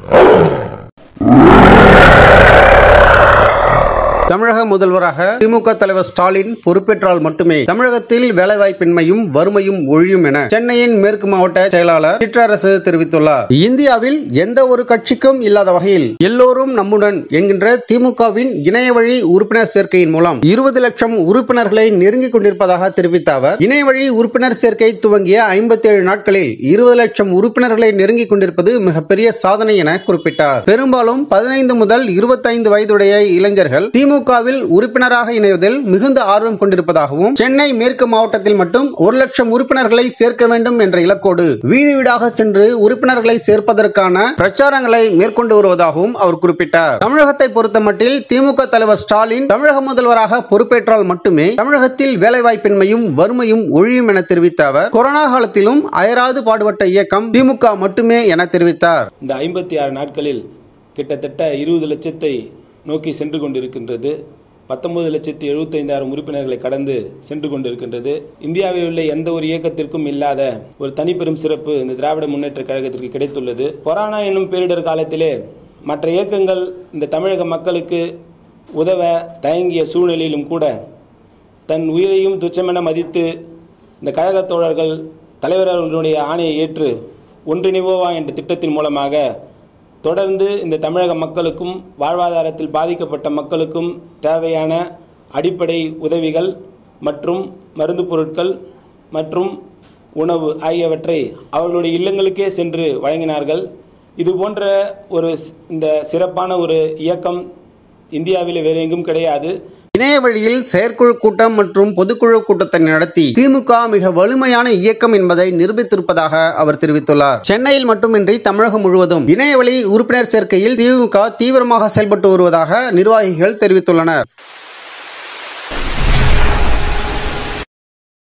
தமிழக முதல்வராக திமுக தலைவர் ஸ்டாலின் பொறுப்பேற்றால் மட்டுமே தமிழகத்தில் வேலைவாய்ப்பின்மையும் வறுமையும் ஒழியும் என சென்னையின் மேற்கு மாவட்ட செயலாளர் சிற்றரசு தெரிவித்துள்ளார் இந்தியாவில் எந்த ஒரு கட்சிக்கும் இல்லாத வகையில் எல்லோரும் நம்முடன் என்கின்ற திமுகவின் இணைய வழி உறுப்பினர் சேர்க்கையின் மூலம் இருபது லட்சம் உறுப்பினர்களை நெருங்கிக் கொண்டிருப்பதாக தெரிவித்த அவர் இணைய வழி உறுப்பினர் சேர்க்கை துவங்கிய ஐம்பத்தி ஏழு நாட்களில் இருபது லட்சம் உறுப்பினர்களை நெருங்கிக் கொண்டிருப்பது மிகப்பெரிய சாதனை என குறிப்பிட்டார் பெரும்பாலும் பதினைந்து முதல் இருபத்தைந்து வயதுடைய இளைஞர்கள் திமுகவில் உறுப்பினராக இணைவதில் மிகுந்த ஆர்வம் கொண்டிருப்பதாகவும் சென்னை மேற்கு மாவட்டத்தில் மட்டும் ஒரு லட்சம் உறுப்பினர்களை சேர்க்க வேண்டும் என்ற இலக்கோடு வீடு வீடாக சென்று உறுப்பினர்களை சேர்ப்பதற்கான பிரச்சாரங்களை மேற்கொண்டு வருவதாகவும் அவர் குறிப்பிட்டார் தமிழகத்தை பொறுத்தமட்டில் திமுக தலைவர் ஸ்டாலின் தமிழக முதல்வராக பொறுப்பேற்றால் மட்டுமே தமிழகத்தில் வேலைவாய்ப்பின்மையும் வறுமையும் ஒழியும் என தெரிவித்த அவர் கொரோனா காலத்திலும் அயராது பாடுபட்ட இயக்கம் திமுக மட்டுமே என தெரிவித்தார் இந்த ஐம்பத்தி ஆறு நாட்களில் கிட்டத்தட்ட இருபது லட்சத்தை நோக்கி சென்று கொண்டிருக்கின்றது பத்தொன்பது லட்சத்தி எழுபத்தைந்தாயிரம் உறுப்பினர்களை கடந்து சென்று கொண்டிருக்கின்றது இந்தியாவில் உள்ள எந்த ஒரு இயக்கத்திற்கும் இல்லாத ஒரு தனிப்பெரும் சிறப்பு இந்த திராவிட முன்னேற்ற கழகத்திற்கு கிடைத்துள்ளது கொரோனா என்னும் பேரிடர் காலத்திலே மற்ற இயக்கங்கள் இந்த தமிழக மக்களுக்கு உதவ தயங்கிய சூழ்நிலையிலும் கூட தன் உயிரையும் துச்சமென மதித்து இந்த கழகத் தோழர்கள் தலைவர் அவர்களுடைய ஆணையை ஏற்று ஒன்றிணைவோவா என்ற திட்டத்தின் மூலமாக தொடர்ந்து இந்த தமிழக மக்களுக்கும் வாழ்வாதாரத்தில் பாதிக்கப்பட்ட மக்களுக்கும் தேவையான அடிப்படை உதவிகள் மற்றும் மருந்து பொருட்கள் மற்றும் உணவு ஆகியவற்றை அவர்களுடைய இல்லங்களுக்கே சென்று வழங்கினார்கள் இது போன்ற ஒரு ஸ்- இந்த சிறப்பான ஒரு இயக்கம் இந்தியாவில் வேறு எங்கும் கிடையாது இணைய வழியில் செயற்குழு கூட்டம் மற்றும் பொதுக்குழு கூட்டத்தை நடத்தி திமுக மிக வலிமையான இயக்கம் என்பதை நிரூபித்திருப்பதாக அவர் தெரிவித்துள்ளார் சென்னையில் மட்டுமின்றி தமிழகம் முழுவதும் இணைய வழி உறுப்பினர் சேர்க்கையில் திமுக தீவிரமாக செயல்பட்டு வருவதாக நிர்வாகிகள் தெரிவித்துள்ளனர்